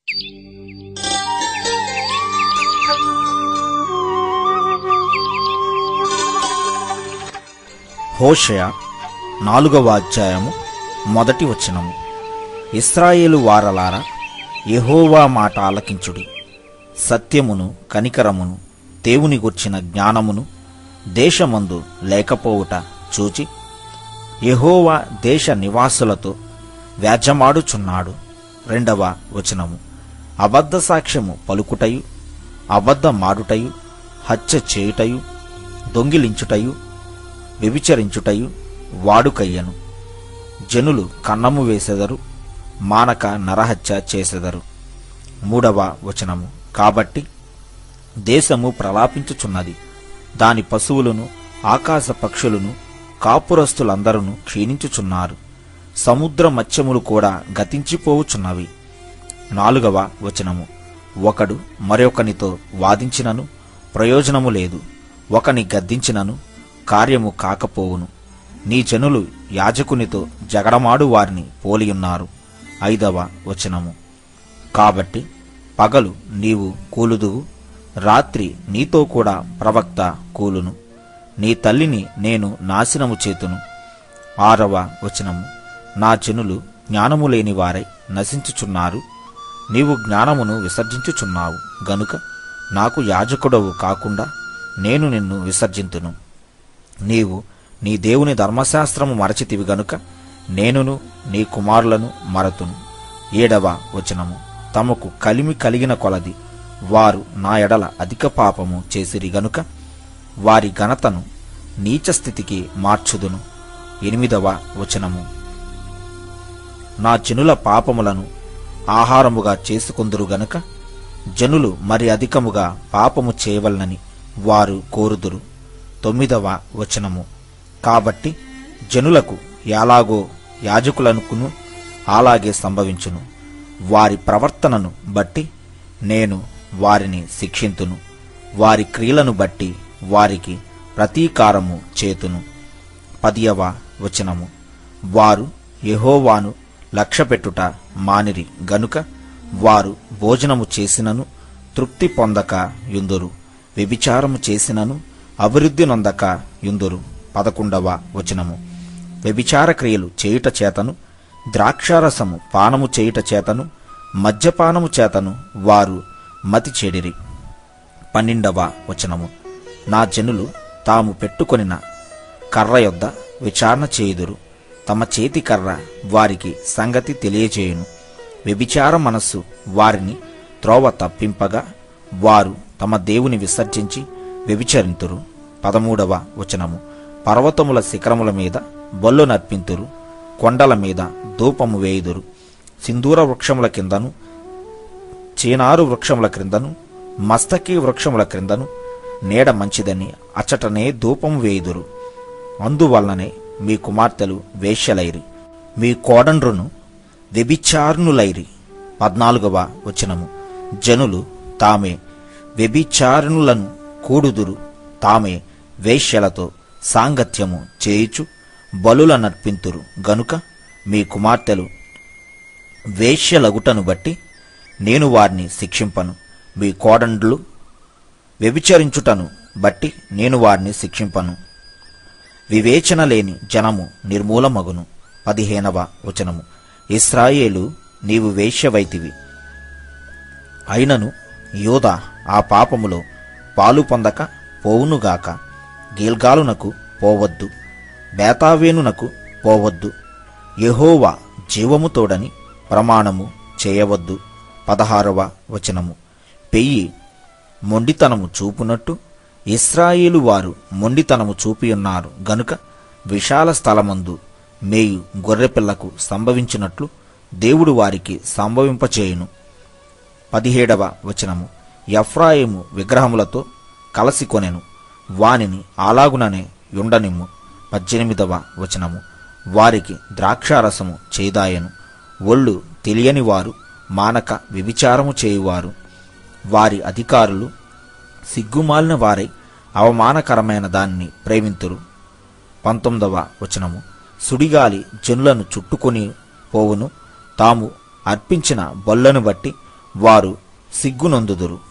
హోషయ నాలుగవ అధ్యాయము మొదటి వచనము ఇస్రాయేలు వారలారా యెహోవా మాట ఆలకించుడి సత్యమును కనికరమును దేవుని గుర్చిన జ్ఞానమును దేశమందు లేకపోవుట చూచి యెహోవా దేశ నివాసులతో వ్యాజ్యమాడుచున్నాడు రెండవ వచనము అబద్ధ సాక్ష్యము పలుకుటయు అబద్ధ మాడుటయు హత్య చేయుటయు దొంగిలించుటయు వ్యభిచరించుటయు వాడుకయ్యను జనులు కన్నము వేసెదరు మానక నరహత్య చేసెదరు మూడవ వచనము కాబట్టి దేశము ప్రలాపించుచున్నది దాని పశువులను ఆకాశ పక్షులను కాపురస్తులందరూ క్షీణించుచున్నారు సముద్ర మత్స్యములు కూడా గతించిపోవుచున్నవి నాలుగవ వచనము ఒకడు మరొకనితో వాదించినను ప్రయోజనము లేదు ఒకని గద్దించినను కార్యము కాకపోవును నీ జనులు యాజకునితో జగడమాడు వారిని పోలియున్నారు ఐదవ వచనము కాబట్టి పగలు నీవు కూలుదువు రాత్రి నీతో కూడా ప్రవక్త కూలును నీ తల్లిని నేను నాశనము చేతును ఆరవ వచనము నా జనులు జ్ఞానము లేని వారై నశించుచున్నారు నీవు జ్ఞానమును విసర్జించుచున్నావు గనుక నాకు యాజకుడవు కాకుండా నేను నిన్ను విసర్జింతును నీవు నీ దేవుని ధర్మశాస్త్రము మరచితివి గనుక నేనును నీ కుమారులను మరతును ఏడవ వచనము తమకు కలిమి కలిగిన కొలది వారు నా ఎడల అధిక పాపము చేసిరి గనుక వారి ఘనతను నీచ స్థితికి మార్చుదును ఎనిమిదవ వచనము నా జనుల పాపములను ఆహారముగా చేసుకొందురు గనుక జనులు మరి అధికముగా పాపము చేయవలనని వారు కోరుదురు తొమ్మిదవ వచనము కాబట్టి జనులకు ఎలాగో యాజకులనుకును అలాగే సంభవించును వారి ప్రవర్తనను బట్టి నేను వారిని శిక్షింతును వారి క్రియలను బట్టి వారికి ప్రతీకారము చేతును పదియవ వచనము వారు యెహోవాను లక్ష్యపెట్టుట మానిరి గనుక వారు భోజనము చేసినను తృప్తి పొందక యుందురు వ్యభిచారము చేసినను అభివృద్ధి నొందక యుందురు పదకొండవ వచనము వ్యభిచార క్రియలు చేయుట చేతను ద్రాక్షారసము పానము చేయుట చేతను మద్యపానము చేతను వారు మతి చెడిరి పన్నెండవ వచనము నా జనులు తాము పెట్టుకొనిన కర్ర యొద్ద విచారణ చేయుదురు తమ చేతి కర్ర వారికి సంగతి తెలియజేయును వ్యభిచార మనస్సు వారిని త్రోవ తప్పింపగా వారు తమ దేవుని విసర్జించి వ్యభిచరింతురు పదమూడవ వచనము పర్వతముల శిఖరముల మీద బొల్లు నర్పింతురు కొండల మీద ధూపము వేయుదురు సింధూర వృక్షముల కిందను చీనారు వృక్షముల క్రిందను మస్తకి వృక్షముల క్రిందను నీడ మంచిదని అచ్చటనే ధూపము వేయుదురు అందువలననే మీ కుమార్తెలు వేశ్యలైరి మీ కోడండ్రును వ్యభిచారునులైరి పద్నాలుగవ వచనము జనులు తామే వ్యభిచారునులను కూడుదురు తామే వేశ్యలతో సాంగత్యము చేయుచు బలుల నర్పింతురు గనుక మీ కుమార్తెలు వేశ్యలగుటను బట్టి నేను వారిని శిక్షింపను మీ కోడండ్లు వ్యభిచరించుటను బట్టి నేను వారిని శిక్షింపను వివేచన లేని జనము నిర్మూలమగును పదిహేనవ వచనము ఇస్రాయేలు నీవు వేశ్యవైతివి అయినను యోధ ఆ పాపములో పాలు పొందక పోవునుగాక గీల్గాలునకు పోవద్దు బేతావేనునకు పోవద్దు యెహోవా జీవము తోడని ప్రమాణము చేయవద్దు పదహారవ వచనము పెయ్యి మొండితనము చూపునట్టు ఇస్రాయేలు వారు మొండితనము చూపియున్నారు గనుక విశాల స్థలమందు మేయు గొర్రెపిల్లకు సంభవించినట్లు దేవుడు వారికి సంభవింపచేయును పదిహేడవ వచనము ఎఫ్రాయిము విగ్రహములతో కలసి కొనెను వానిని అలాగుననే యుండనిమ్ము పద్దెనిమిదవ వచనము వారికి ద్రాక్షారసము చేదాయను ఒళ్ళు తెలియని వారు మానక వ్యభిచారము చేయువారు వారి అధికారులు సిగ్గుమాలిన వారై అవమానకరమైన దాన్ని ప్రేమింతురు పంతొమ్మిదవ వచనము సుడిగాలి జనులను చుట్టుకొని పోవును తాము అర్పించిన బొల్లను బట్టి వారు సిగ్గునొందుదురు